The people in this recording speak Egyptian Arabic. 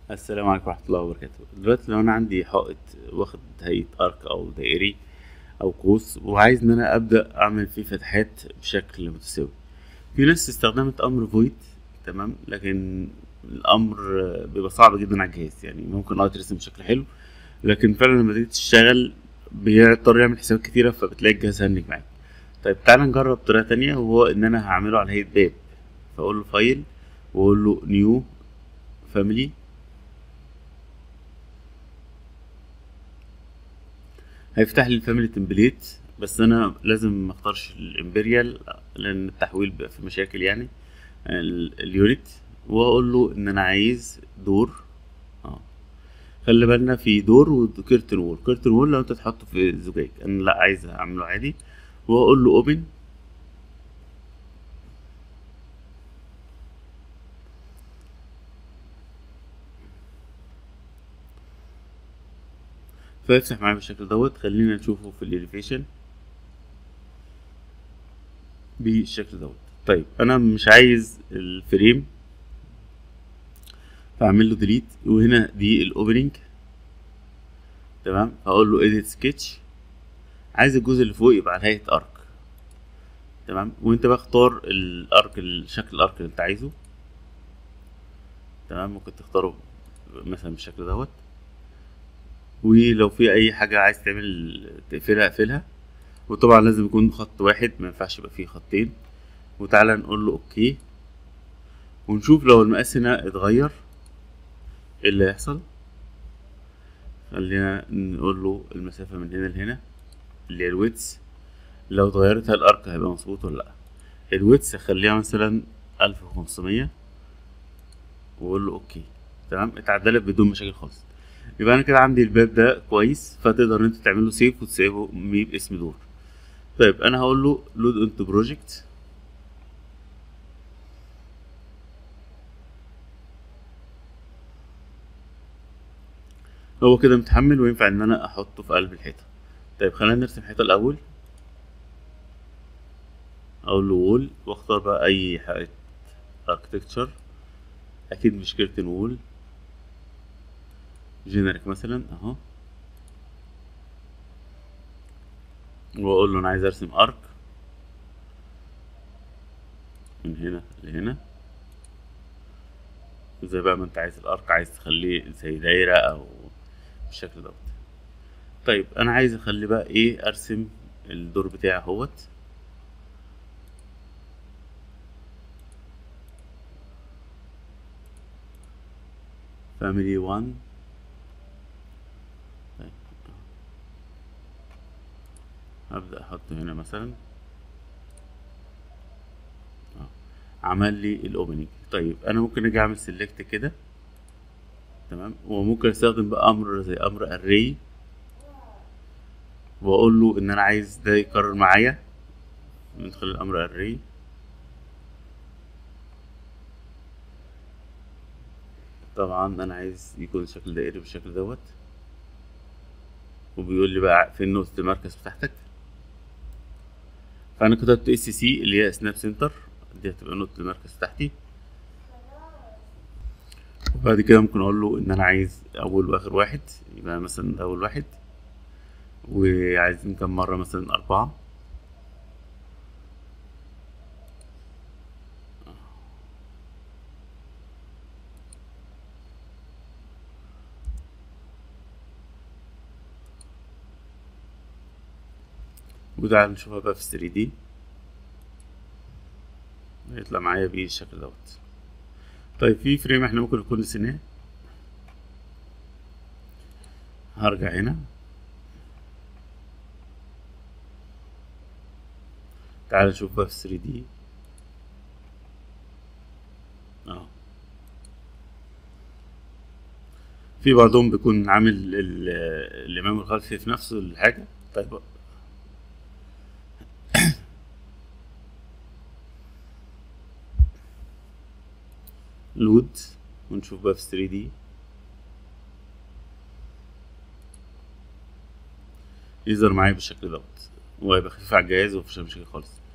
السلام عليكم ورحمة الله وبركاته دلوقتي لو أنا عندي حائط واخد هيئة أرك أو دائري أو قوس وعايز إن أنا أبدأ أعمل فيه فتحات بشكل متساوي في ناس استخدمت أمر فويد تمام لكن الأمر بيبقى صعب جدا على الجهاز يعني ممكن اه ترسم بشكل حلو لكن فعلا لما تيجي تشتغل بيضطر يعمل حسابات كتيرة فبتلاقي الجهاز هنج معاك طيب تعالى نجرب طريقة تانية وهو إن أنا هعمله على هيئة باب فأقول له فايل وأقول له نيو فاميلي هيفتح لي الفاميلي تمبليت بس انا لازم ما اختارش الامبريال لان التحويل بيبقى في مشاكل يعني ال- اليونت واقول له ان انا عايز دور اه خلي بالنا في دور وكيرتن وول كيرتن وول لو انت تحطه في زجاج انا لا عايز اعمله عادي واقول له اوبن فيفتح معايا بالشكل دوت خلينا نشوفه في الاليفيشن بالشكل دوت طيب انا مش عايز الفريم فاعمل له ديليت وهنا دي الاوبننج تمام هقول له edit سكتش عايز الجزء اللي فوق يبقى على هيئه ارك تمام وانت بختار الارك الشكل الارك اللي انت عايزه تمام ممكن تختاره مثلا بالشكل دوت ولو في اي حاجه عايز تعمل تقفلها اقفلها وطبعا لازم يكون خط واحد ما ينفعش يبقى فيه خطين وتعالى نقول له اوكي ونشوف لو المقاس هنا اتغير ايه اللي هيحصل خلينا نقول له المسافه من هنا لهنا اللي هي الويتس لو اتغيرت هل الارك هيبقى مظبوط ولا لا الويتس اخليها مثلا ألف وخمسمية واقول له اوكي تمام اتعدلت بدون مشاكل خالص يبقى انا كده عندي الباب ده كويس فتقدر انت تعمل له سيف وتسيبه باسم دور طيب انا هقول له لود انتو بروجكت هو كده متحمل وينفع ان انا احطه في قلب الحيطه طيب خلينا نرسم حيطه الاول اقول له وول واختار بقى اي حائط اركتكتشر اكيد مش كيرتن وول جينيريك مثلا اهو واقول له انا عايز ارسم ارك من هنا لهنا زي بقى ما انت عايز الارك عايز تخليه زي دايرة او بالشكل دوت طيب انا عايز اخلي بقى ايه ارسم الدور بتاعي اهوت فاميلي 1 هبدأ احطه هنا مثلا اه عمل لي الاوبننج طيب انا ممكن اجي اعمل سيلكت كده تمام وممكن استخدم بقى امر زي امر اري واقول له ان انا عايز ده يكرر معايا من خلال امر اري طبعا انا عايز يكون شكل دائري بالشكل دوت وبيقول لي بقى فين نقطة المركز بتاعتك فانا كتبت اس سي اللي هي سناب سنتر دي هتبقى نقطة المركز بتاعتي وبعد كده ممكن اقول له ان انا عايز اول واخر واحد يبقى مثلا اول واحد وعايزين كم مرة مثلا اربعة وتعال نشوفها بقى في 3 دي هيطلع معايا بالشكل دوت طيب في فريم احنا ممكن نكون نسيناه هرجع هنا تعال نشوف بقى في 3 دي اه في بعضهم بيكون عامل ال- الامام الخلفي في نفسه الحاجه طيب لود ونشوف بقى في 3 دي يظهر معايا بالشكل دوت وهيبقى خفيف على الجهاز ومفيش مشاكل خالص